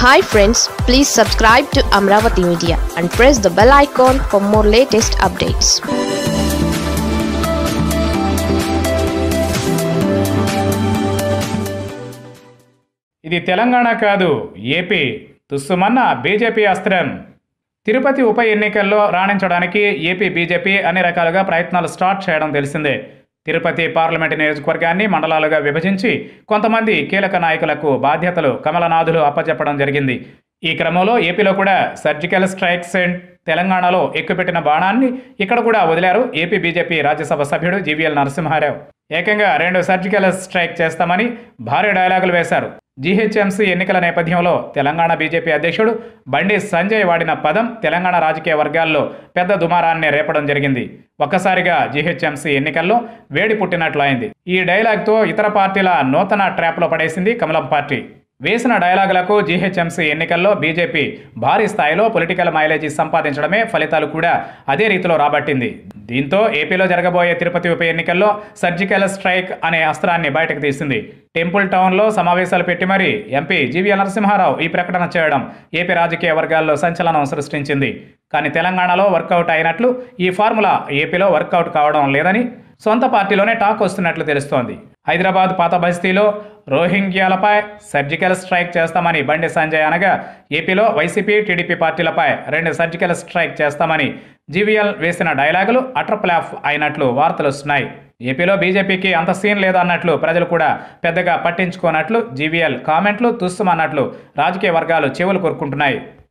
hi friends please subscribe to Amaravati media and press the bell icon for more latest updates ఇది తెలంగాణ కాదు AP తుస్సుమన్న BJP అస్త్రం తిరుపతి ఉప ఎన్నికల్లో రాణించడానికి AP BJP అన్ని రకాలుగా ప్రయత్నాలు స్టార్ట్ చేయడం తెలిసిందే తిరుపతి పార్లమెంటు నియోజకవర్గాన్ని మండలాలుగా విభజించి కొంతమంది కీలక నాయకులకు బాధ్యతలు కమలనాథులు అప్పచెప్పడం జరిగింది ఈ క్రమంలో ఏపీలో కూడా సర్జికల్ స్ట్రైక్స్ అండ్ తెలంగాణలో ఎక్కుపెట్టిన బాణాన్ని ఇక్కడ కూడా వదిలారు ఏపీ బీజేపీ రాజ్యసభ సభ్యుడు జీవీఎల్ నరసింహారావు ఏకంగా రెండు సర్జికల్ స్ట్రైక్ చేస్తామని భారీ డైలాగులు వేశారు జీహెచ్ఎంసీ ఎన్నికల నేపథ్యంలో తెలంగాణ బీజేపీ అధ్యక్షుడు బండి సంజయ్ వాడిన పదం తెలంగాణ రాజకీయ వర్గాల్లో పెద్ద దుమారాన్ని రేపడం జరిగింది ఒక్కసారిగా జీహెచ్ఎంసీ ఎన్నికల్లో వేడి పుట్టినట్లు అయింది ఈ డైలాగ్తో ఇతర పార్టీల నూతన ట్రాప్లో పడేసింది కమలం పార్టీ వేసిన డైలాగులకు జీహెచ్ఎంసీ ఎన్నికల్లో బీజేపీ భారీ స్థాయిలో పొలిటికల్ మైలేజీ సంపాదించడమే ఫలితాలు కూడా అదే రీతిలో రాబట్టింది దీంతో ఏపీలో జరగబోయే తిరుపతి ఉప ఎన్నికల్లో సర్జికల్ స్ట్రైక్ అనే అస్త్రాన్ని బయటకు తీసింది టెంపుల్ టౌన్లో సమావేశాలు పెట్టి మరీ ఎంపీ జీవీఎల్ నరసింహారావు ఈ ప్రకటన చేయడం ఏపీ రాజకీయ వర్గాల్లో సంచలనం సృష్టించింది కానీ తెలంగాణలో వర్కౌట్ అయినట్లు ఈ ఫార్ములా ఏపీలో వర్కౌట్ కావడం లేదని సొంత పార్టీలోనే టాక్ వస్తున్నట్లు తెలుస్తోంది హైదరాబాద్ పాత బస్తీలో రోహింగ్యాలపై సర్జికల్ స్ట్రైక్ చేస్తామని బండి సంజయ్ అనగా ఏపీలో వైసీపీ టీడీపీ పార్టీలపై రెండు సర్జికల్ స్ట్రైక్ చేస్తామని జీవీఎల్ వేసిన డైలాగులు అట్రప్లాఫ్ అయినట్లు వార్తలు వస్తున్నాయి ఏపీలో బీజేపీకి అంత సీన్ లేదన్నట్లు ప్రజలు కూడా పెద్దగా పట్టించుకోనట్లు జీవీఎల్ కామెంట్లు తుస్సుమన్నట్లు రాజకీయ వర్గాలు చెవులు కోరుకుంటున్నాయి